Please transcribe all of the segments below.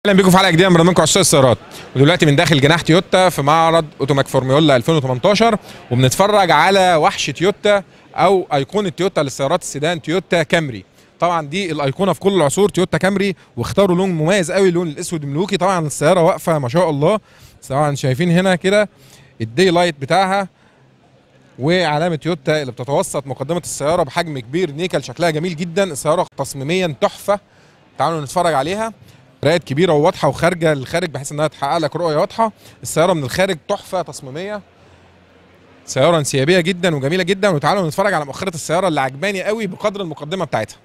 اهلا بيكم في حلقه جديده من برنامجكم عشاق السيارات ودلوقتي من داخل جناح تويوتا في معرض اوتوماك فورميولا 2018 وبنتفرج على وحش تويوتا او ايقونه تويوتا للسيارات السيدان تويوتا كامري طبعا دي الايقونه في كل العصور تويوتا كامري واختاروا لون مميز قوي اللون الاسود الملوكي طبعا السياره واقفه ما شاء الله طبعا شايفين هنا كده الدي لايت بتاعها وعلامه تويوتا اللي بتتوسط مقدمه السياره بحجم كبير نيكل شكلها جميل جدا السياره تصميميا تحفه تعالوا نتفرج عليها مرايات كبيره وواضحه وخارجه للخارج بحيث انها تحقق لك رؤيه واضحه السياره من الخارج تحفه تصميميه سياره انسيابيه جدا وجميله جدا وتعالوا نتفرج على مؤخره السياره اللي عجباني قوي بقدر المقدمه بتاعتها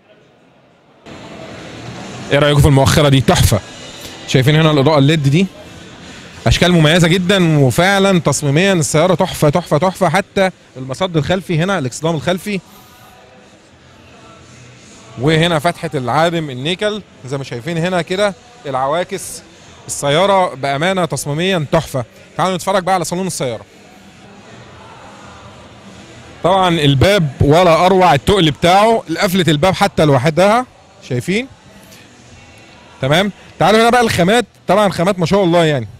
ايه رايكم في المؤخره دي تحفه شايفين هنا الاضاءه الليد دي اشكال مميزه جدا وفعلا تصميميا السياره تحفه تحفه تحفه حتى المصد الخلفي هنا الاكسدام الخلفي وهنا فتحه العادم النيكل زي ما شايفين هنا كده العواكس السياره بامانه تصميميا تحفه تعالوا نتفرج بقى على صالون السياره طبعا الباب ولا اروع التقل بتاعه قفله الباب حتى لوحدها شايفين تمام تعالوا هنا بقى الخامات طبعا خامات ما شاء الله يعني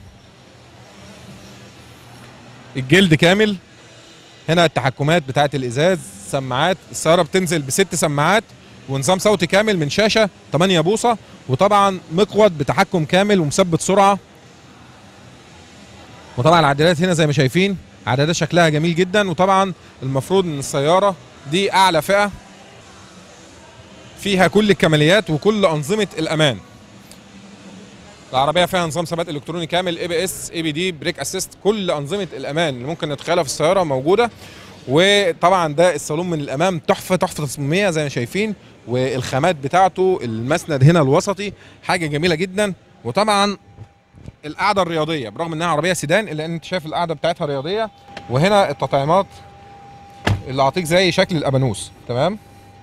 الجلد كامل هنا التحكمات بتاعه الازاز سماعات السياره بتنزل بست سماعات ونظام صوتي كامل من شاشه 8 بوصه وطبعا مقود بتحكم كامل ومثبت سرعه وطبعا العدادات هنا زي ما شايفين عدادات شكلها جميل جدا وطبعا المفروض ان السياره دي اعلى فئه فيها كل الكماليات وكل انظمه الامان العربيه فيها نظام ثبات الكتروني كامل اي بي اس اي بي دي بريك اسيست كل انظمه الامان اللي ممكن نتخيلها في السياره موجوده وطبعا ده الصالون من الامام تحفه تحفه تصميميه زي ما شايفين والخامات بتاعته المسند هنا الوسطي حاجه جميله جدا وطبعا القعده الرياضيه برغم انها عربيه سيدان الا ان انت شايف القعده بتاعتها رياضيه وهنا التطعيمات اللي اعطيك زي شكل الابانوس تمام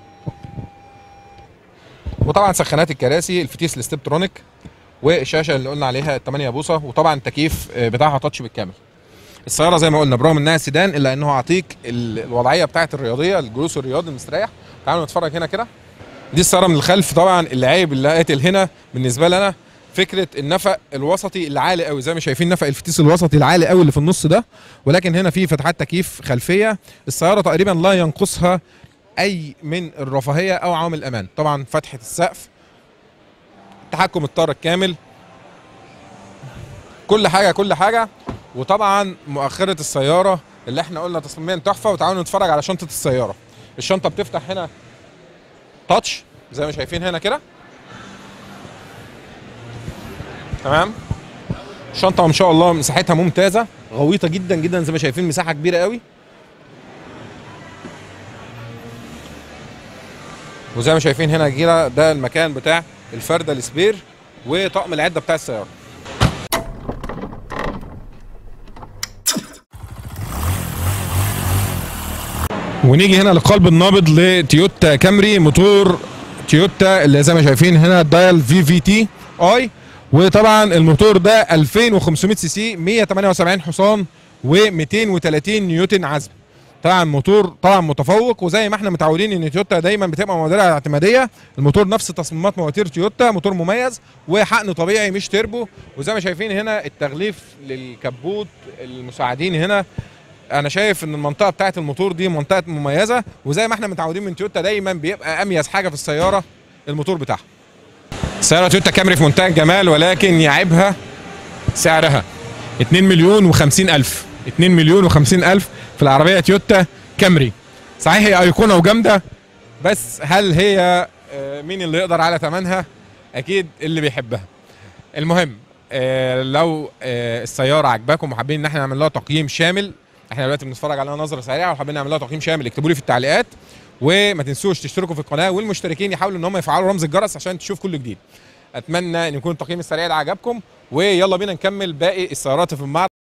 وطبعا سخانات الكراسي الفتيس الستبترونيك والشاشه اللي قلنا عليها 8 بوصه وطبعا التكييف بتاعها تاتش بالكامل السياره زي ما قلنا برغم انها سيدان الا انه هيعطيك الوضعيه بتاعت الرياضيه الجلوس الرياضي المستريح تعالوا نتفرج هنا كده دي السياره من الخلف طبعا العيب اللي قاتل هنا بالنسبه لنا فكره النفق الوسطي العالي قوي زي ما شايفين نفق الفتيس الوسطي العالي قوي اللي في النص ده ولكن هنا في فتحات تكييف خلفيه السياره تقريبا لا ينقصها اي من الرفاهيه او عوامل الامان طبعا فتحه السقف تحكم الطار الكامل كل حاجه كل حاجه وطبعا مؤخره السياره اللي احنا قلنا تصميميا تحفه وتعالوا نتفرج على شنطه السياره الشنطه بتفتح هنا تاتش زي ما شايفين هنا كده تمام الشنطه ما شاء الله مساحتها ممتازه غويطه جدا جدا زي ما شايفين مساحه كبيره قوي وزي ما شايفين هنا كده ده المكان بتاع الفرده السبير وطقم العده بتاع السياره ونيجي هنا للقلب النابض لتويوتا كامري موتور تويوتا اللي زي ما شايفين هنا دايل في في تي اي وطبعا الموتور ده 2500 سي سي 178 حصان و230 نيوتن عزم طبعا موتور طبعا متفوق وزي ما احنا متعودين ان تويوتا دايما بتبقى مواتيرها اعتماديه الموتور نفس تصميمات مواتير تويوتا موتور مميز وحقن طبيعي مش تربو وزي ما شايفين هنا التغليف للكبوت المساعدين هنا انا شايف ان المنطقه بتاعه الموتور دي منطقه مميزه وزي ما احنا متعودين من تويوتا دايما بيبقى اميز حاجه في السياره الموتور بتاعها سياره تويوتا كامري في منتهى الجمال ولكن يعيبها سعرها 2 مليون و50 الف 2 مليون و50 الف في العربيه تويوتا كامري صحيح هي ايقونه وجامده بس هل هي مين اللي يقدر على ثمنها اكيد اللي بيحبها المهم لو السياره عجباكم وحابين ان احنا نعمل لها تقييم شامل احنا دلوقتي بنتفرج عليها نظره سريعه وحابين نعمل لها تقييم شامل اكتبوا لي في التعليقات وما تنسوش تشتركوا في القناه والمشتركين يحاولوا ان هم يفعلوا رمز الجرس عشان تشوف كل جديد اتمنى ان يكون التقييم السريع ده عجبكم ويلا بينا نكمل باقي السيارات في المعرض